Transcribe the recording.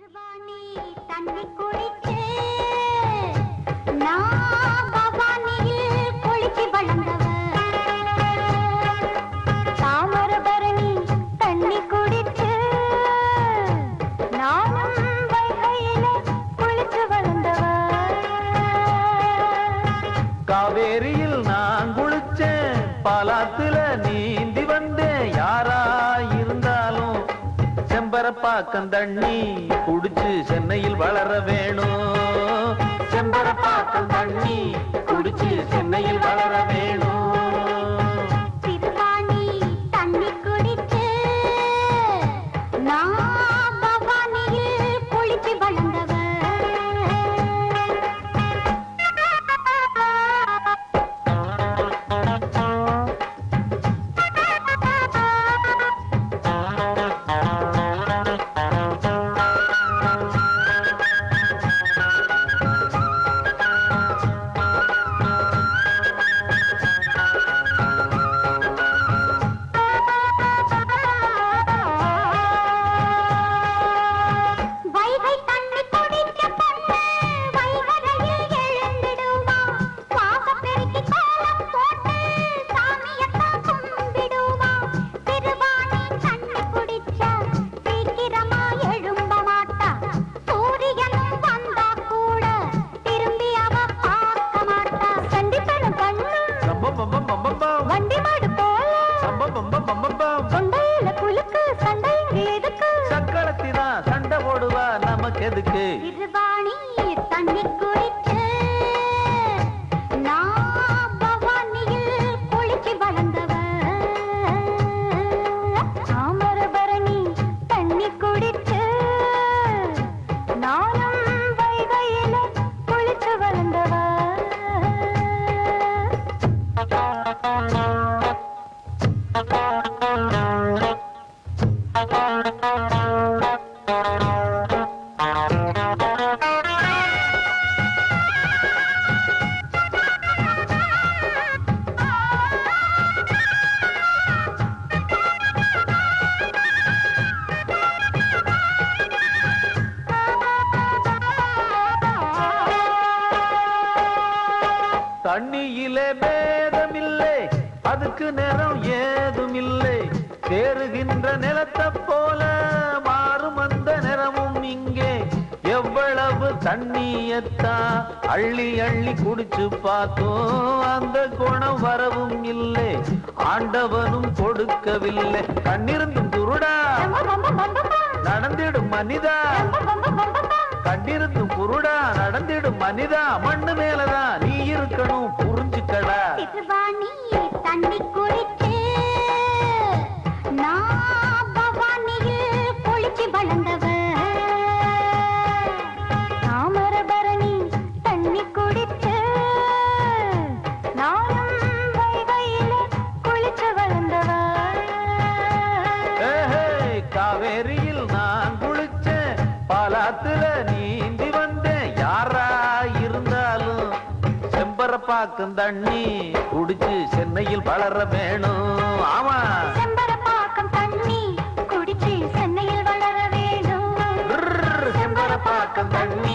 திருவாணி தண்ணி குடிச்சு நான் பவானியில் குளிச்சு வளர்ந்தவ தாமரபரணி தண்ணி குடிச்சு நானும் வைகையில குளிச்சு வளர்ந்தவ காவேரியில் நான் குளிச்சேன் பாலாத்துல நீந்தி வந்தேன் யாரா இருந்தாலும் செம்பரப்பாக்கம் தண்ணி குடிச்சு சென்னையில் வளர வேணும் செம்பரப்பாக்கம் தண்ணி குடிச்சு சென்னையில் வளர வேணும் திருவாணி தண்ணி குடிச்சு நான் பவானியில் குளிச்சு வளர்ந்தவ வைகை தண்ணி குடிக்க பொண்ணு வைகரையில் எழுந்திடுவா சுவாசம் பெருக்கி கோலம் போட்டு சாமியத்தான் கும்பிடுவா திருவாணி தண்ணி குடிச்சா சீக்கிரமா எழும்ப மாட்டா சூரியனும் வந்தா கூட திரும்பி அவ பார்க்க மாட்டா சண்டித்தனம் கண்ணு சம்பம் பம்பம் பம்பம் பம். வண்டி மாடு போல சம்பம் பம்பம் பம்பம் பம். தொண்டையில குலுக்கு சண்டை இங்க எதுக்கு சக்களத்தி தான் சண்டை போடுவா நமக்கு எதுக்கு திருவாணி தண்ணி குடிச்சு நான் பவானியில் குளிச்சு வளர்ந்தவ தாமரபரணி தண்ணி குடிச்சு நானும் வைகையில குளிச்சு வளர்ந்தவ தண்ணியிலே பேதமில்லை அதுக்கு நிறம் ஏதுமில்லை சேருகின்ற நிலத்தை போல மாறும் அந்த நிறமும் இங்கே எவ்வளவு தண்ணியத்தான் அள்ளி அள்ளி குடிச்சு பார்த்தோம் அந்த குணம் வரவும் இல்லை ஆண்டவனும் கொடுக்கவில்லை கண்ணிருந்தும் குருடா நடந்திடும் மனிதா கண்டிருந்தும் குருடா நடந்திடும் மனிதா மண்ணு மேலதான் நீ இருக்கணும் புரிஞ்சுக்கடா திருவாணி தண்ணி குடிச்சு நான் பவானியில் குளிச்சு வளர்ந்தவ தாமரபரணி தண்ணி குடிச்சு நானும் வைகையில குளிச்சு வளர்ந்தவ ஏஹே, காவேரியில் நான் குளிச்சேன் பாலாத்துல நீந்தி வந்தேன் யாரா இருந்தாலும் செம்பரப்பாக்கம் தண்ணி குடிச்சு சென்னையில் வளர வேணும் ஆமா செம்பரப்பாக்கம் தண்ணி குடிச்சு சென்னையில் வளர வேணும் செம்பரப்பாக்கம் தண்ணி